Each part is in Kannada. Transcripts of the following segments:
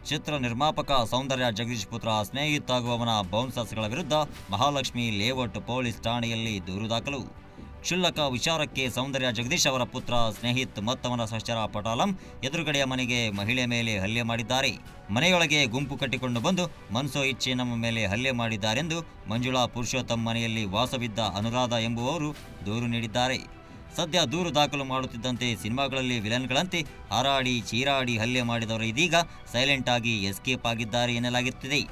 ಚಿತ್ರ ನಿರ್ಮಾಪಕ ಸೌಂದರ್ಯ ಜಗದೀಶ್ ಪುತ್ರ ಸ್ನೇಹಿತ ಆಗುವವನ ಬೌನ್ಸರ್ಸ್ಗಳ ವಿರುದ್ಧ ಮಹಾಲಕ್ಷ್ಮಿ ಲೇಔಟ್ ಪೊಲೀಸ್ ಠಾಣೆಯಲ್ಲಿ ದೂರು ದಾಖಲು ಕ್ಷುಲ್ಲಕ ವಿಚಾರಕ್ಕೆ ಸೌಂದರ್ಯ ಜಗದೀಶ್ ಅವರ ಪುತ್ರ ಸ್ನೇಹಿತ್ ಮತ್ತವನ ಸಹಚರ ಪಟಾಲಂ ಎದುರುಗಡೆಯ ಮನೆಗೆ ಮಹಿಳೆ ಮೇಲೆ ಹಲ್ಲೆ ಮಾಡಿದ್ದಾರೆ ಮನೆಯೊಳಗೆ ಗುಂಪು ಕಟ್ಟಿಕೊಂಡು ಬಂದು ಮನಸೋ ಇಚ್ಛೆ ನಮ್ಮ ಮೇಲೆ ಹಲ್ಲೆ ಮಾಡಿದ್ದಾರೆಂದು ಮಂಜುಳಾ ಪುರುಷೋತ್ತಮ್ ಮನೆಯಲ್ಲಿ ವಾಸವಿದ್ದ ಅನುರಾಧ ಎಂಬುವವರು ದೂರು ನೀಡಿದ್ದಾರೆ ಸದ್ಯ ದೂರು ದಾಖಲು ಮಾಡುತ್ತಿದ್ದಂತೆ ಸಿನಿಮಾಗಳಲ್ಲಿ ವಿಲನ್ಗಳಂತೆ ಹಾರಾಡಿ ಚೀರಾಡಿ ಹಲ್ಲೆ ಮಾಡಿದವರು ಇದೀಗ ಸೈಲೆಂಟ್ ಆಗಿ ಎಸ್ಕೇಪ್ ಆಗಿದ್ದಾರೆ ಎನ್ನಲಾಗುತ್ತಿದೆ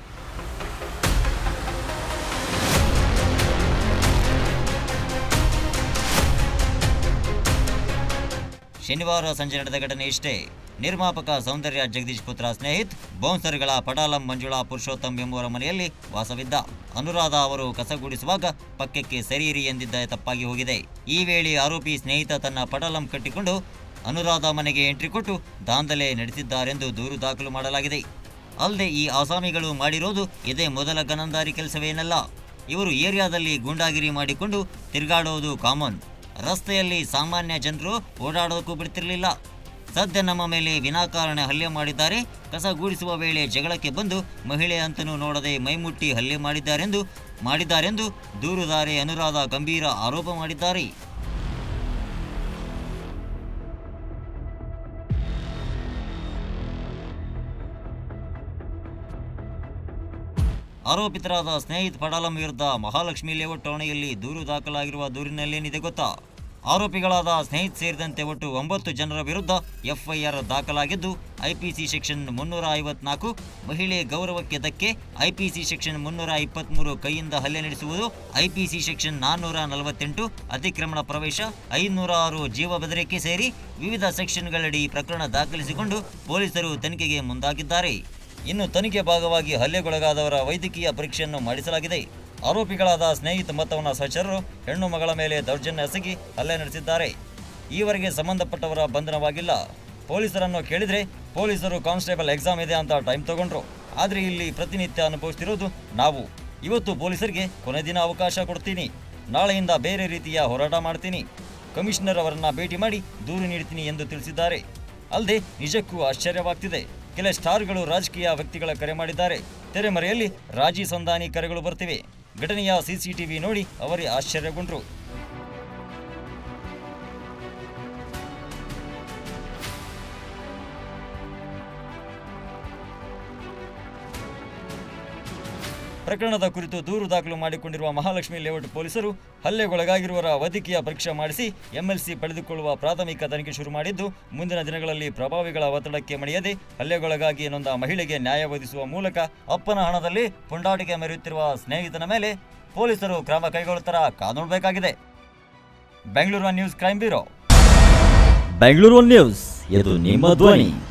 ಶನಿವಾರ ಸಂಜೆ ನಡೆದ ಘಟನೆ ಇಷ್ಟೇ ನಿರ್ಮಾಪಕ ಸೌಂದರ್ಯ ಜಗದೀಶ್ ಪುತ್ರ ಸ್ನೇಹಿತ್ ಬೌನ್ಸರ್ಗಳ ಪಟಾಲಂ ಮಂಜುಳಾ ಪುರುಷೋತ್ತಮ್ ಎಂಬುವರ ಮನೆಯಲ್ಲಿ ವಾಸವಿದ್ದ ಅನುರಾಧ ಅವರು ಕಸಗೂಡಿಸುವಾಗ ಪಕ್ಕಕ್ಕೆ ಸರಿಯಿರಿ ಎಂದಿದ್ದ ತಪ್ಪಾಗಿ ಹೋಗಿದೆ ಈ ವೇಳೆ ಆರೋಪಿ ಸ್ನೇಹಿತ ತನ್ನ ಪಟಾಲಂ ಕಟ್ಟಿಕೊಂಡು ಅನುರಾಧ ಮನೆಗೆ ಎಂಟ್ರಿ ಕೊಟ್ಟು ದಾಂಧಲೆ ನಡೆಸಿದ್ದಾರೆಂದು ದೂರು ದಾಖಲು ಮಾಡಲಾಗಿದೆ ಅಲ್ಲದೆ ಈ ಆಸಾಮಿಗಳು ಮಾಡಿರೋದು ಇದೇ ಮೊದಲ ಗನಂದಾರಿ ಕೆಲಸವೇನಲ್ಲ ಇವರು ಏರಿಯಾದಲ್ಲಿ ಗೂಂಡಾಗಿರಿ ಮಾಡಿಕೊಂಡು ತಿರುಗಾಡೋದು ಕಾಮನ್ ರಸ್ತೆಯಲ್ಲಿ ಸಾಮಾನ್ಯ ಜನರು ಓಡಾಡೋದಕ್ಕೂ ಬಿಡ್ತಿರಲಿಲ್ಲ ಸದ್ಯ ನಮ್ಮ ಮೇಲೆ ವಿನಾಕಾರಣ ಹಲ್ಲೆ ಮಾಡಿದ್ದಾರೆ ಕಸ ಗೂಡಿಸುವ ವೇಳೆ ಜಗಳಕ್ಕೆ ಬಂದು ಮಹಿಳೆ ಅಂತನೂ ನೋಡದೆ ಮೈಮುಟ್ಟಿ ಹಲ್ಲೆ ಮಾಡಿದ್ದಾರೆಂದು ಮಾಡಿದ್ದಾರೆಂದು ದೂರುದಾರೆ ಅನುರಾಧ ಗಂಭೀರ ಆರೋಪ ಮಾಡಿದ್ದಾರೆ ಆರೋಪಿತರಾದ ಸ್ನೇಹಿತ್ ಪಡಾಲಂ ವಿರುದ್ಧ ಮಹಾಲಕ್ಷ್ಮಿ ಲೇಔಟ್ ಠಾಣೆಯಲ್ಲಿ ದೂರು ದಾಖಲಾಗಿರುವ ದೂರಿನಲ್ಲೇನಿದೆ ಗೊತ್ತಾ ಆರೋಪಿಗಳಾದ ಸ್ನೇಹಿತ್ ಸೇರಿದಂತೆ ಒಟ್ಟು ಒಂಬತ್ತು ಜನರ ವಿರುದ್ಧ ಎಫ್ಐಆರ್ ದಾಖಲಾಗಿದ್ದು ಐಪಿಸಿ ಸೆಕ್ಷನ್ ಮುನ್ನೂರ ಐವತ್ನಾಲ್ಕು ಮಹಿಳೆ ಗೌರವಕ್ಕೆ ಧಕ್ಕೆ ಐಪಿಸಿ ಸೆಕ್ಷನ್ ಮುನ್ನೂರ ಇಪ್ಪತ್ತ್ಮೂರು ಕೈಯಿಂದ ಹಲ್ಲೆ ನಡೆಸುವುದು ಐಪಿಸಿ ಸೆಕ್ಷನ್ ನಾನ್ನೂರ ನಲವತ್ತೆಂಟು ಅತಿಕ್ರಮಣ ಪ್ರವೇಶ ಐನೂರ ಆರು ಜೀವ ಬೆದರಿಕೆ ಸೇರಿ ವಿವಿಧ ಸೆಕ್ಷನ್ಗಳಡಿ ಪ್ರಕರಣ ದಾಖಲಿಸಿಕೊಂಡು ಪೊಲೀಸರು ತನಿಖೆಗೆ ಮುಂದಾಗಿದ್ದಾರೆ ಇನ್ನು ತನಿಖೆ ಭಾಗವಾಗಿ ಹಲ್ಲೆಗೊಳಗಾದವರ ವೈದ್ಯಕೀಯ ಪರೀಕ್ಷೆಯನ್ನು ಮಾಡಿಸಲಾಗಿದೆ ಆರೋಪಿಗಳಾದ ಸ್ನೇಹಿತ ಮತ್ತವನ ಸಹಚರರು ಹೆಣ್ಣು ಮಗಳ ಮೇಲೆ ದೌರ್ಜನ್ಯ ಎಸಗಿ ಹಲ್ಲೆ ನಡೆಸಿದ್ದಾರೆ ಈವರೆಗೆ ಸಂಬಂಧಪಟ್ಟವರ ಬಂಧನವಾಗಿಲ್ಲ ಪೊಲೀಸರನ್ನು ಕೇಳಿದರೆ ಪೊಲೀಸರು ಕಾನ್ಸ್ಟೇಬಲ್ ಎಕ್ಸಾಮ್ ಇದೆ ಅಂತ ಟೈಮ್ ತಗೊಂಡ್ರು ಆದರೆ ಇಲ್ಲಿ ಪ್ರತಿನಿತ್ಯ ಅನುಭವಿಸ್ತಿರೋದು ನಾವು ಇವತ್ತು ಪೊಲೀಸರಿಗೆ ಕೊನೆ ದಿನ ಅವಕಾಶ ಕೊಡ್ತೀನಿ ನಾಳೆಯಿಂದ ಬೇರೆ ರೀತಿಯ ಹೋರಾಟ ಮಾಡ್ತೀನಿ ಕಮಿಷನರ್ ಅವರನ್ನ ಭೇಟಿ ಮಾಡಿ ದೂರು ನೀಡ್ತೀನಿ ಎಂದು ತಿಳಿಸಿದ್ದಾರೆ ಅಲ್ಲದೆ ನಿಜಕ್ಕೂ ಆಶ್ಚರ್ಯವಾಗ್ತಿದೆ ಕೆಲ ಸ್ಟಾರ್ಗಳು ರಾಜಕೀಯ ವ್ಯಕ್ತಿಗಳ ಕರೆ ಮಾಡಿದ್ದಾರೆ ತೆರೆಮರೆಯಲ್ಲಿ ರಾಜಿ ಸಂಧಾನಿ ಕರೆಗಳು ಬರ್ತಿವೆ ಘಟನೆಯ ಸಿಸಿಟಿವಿ ನೋಡಿ ಅವರೇ ಆಶ್ಚರ್ಯಗೊಂಡ್ರು ಪ್ರಕರಣದ ಕುರಿತು ದೂರು ದಾಖಲು ಮಾಡಿಕೊಂಡಿರುವ ಮಹಾಲಕ್ಷ್ಮಿ ಲೇಔಟ್ ಪೊಲೀಸರು ಹಲ್ಲೆಗೊಳಗಾಗಿರುವವರ ವೈದ್ಯಕೀಯ ಪರೀಕ್ಷೆ ಮಾಡಿಸಿ ಎಂಎಲ್ಸಿ ಪಡೆದುಕೊಳ್ಳುವ ಪ್ರಾಥಮಿಕ ತನಿಖೆ ಶುರು ಮಾಡಿದ್ದು ಮುಂದಿನ ದಿನಗಳಲ್ಲಿ ಪ್ರಭಾವಿಗಳ ಒತ್ತಡಕ್ಕೆ ಮಣಿಯದೆ ಹಲ್ಲೆಗೊಳಗಾಗಿ ನೊಂದ ಮಹಿಳೆಗೆ ನ್ಯಾಯ ಒದಗಿಸುವ ಮೂಲಕ ಅಪ್ಪನ ಹಣದಲ್ಲಿ ಪುಂಡಾಟಿಕೆ ಮೆರೆಯುತ್ತಿರುವ ಸ್ನೇಹಿತನ ಮೇಲೆ ಪೊಲೀಸರು ಕ್ರಮ ಕೈಗೊಳ್ಳುತ್ತರ ಕಾನೂನಬೇಕಾಗಿದೆ Bengaluru news crime bureau Bengaluru news ಇದು ನಿಮ್ಮ ಧ್ವನಿ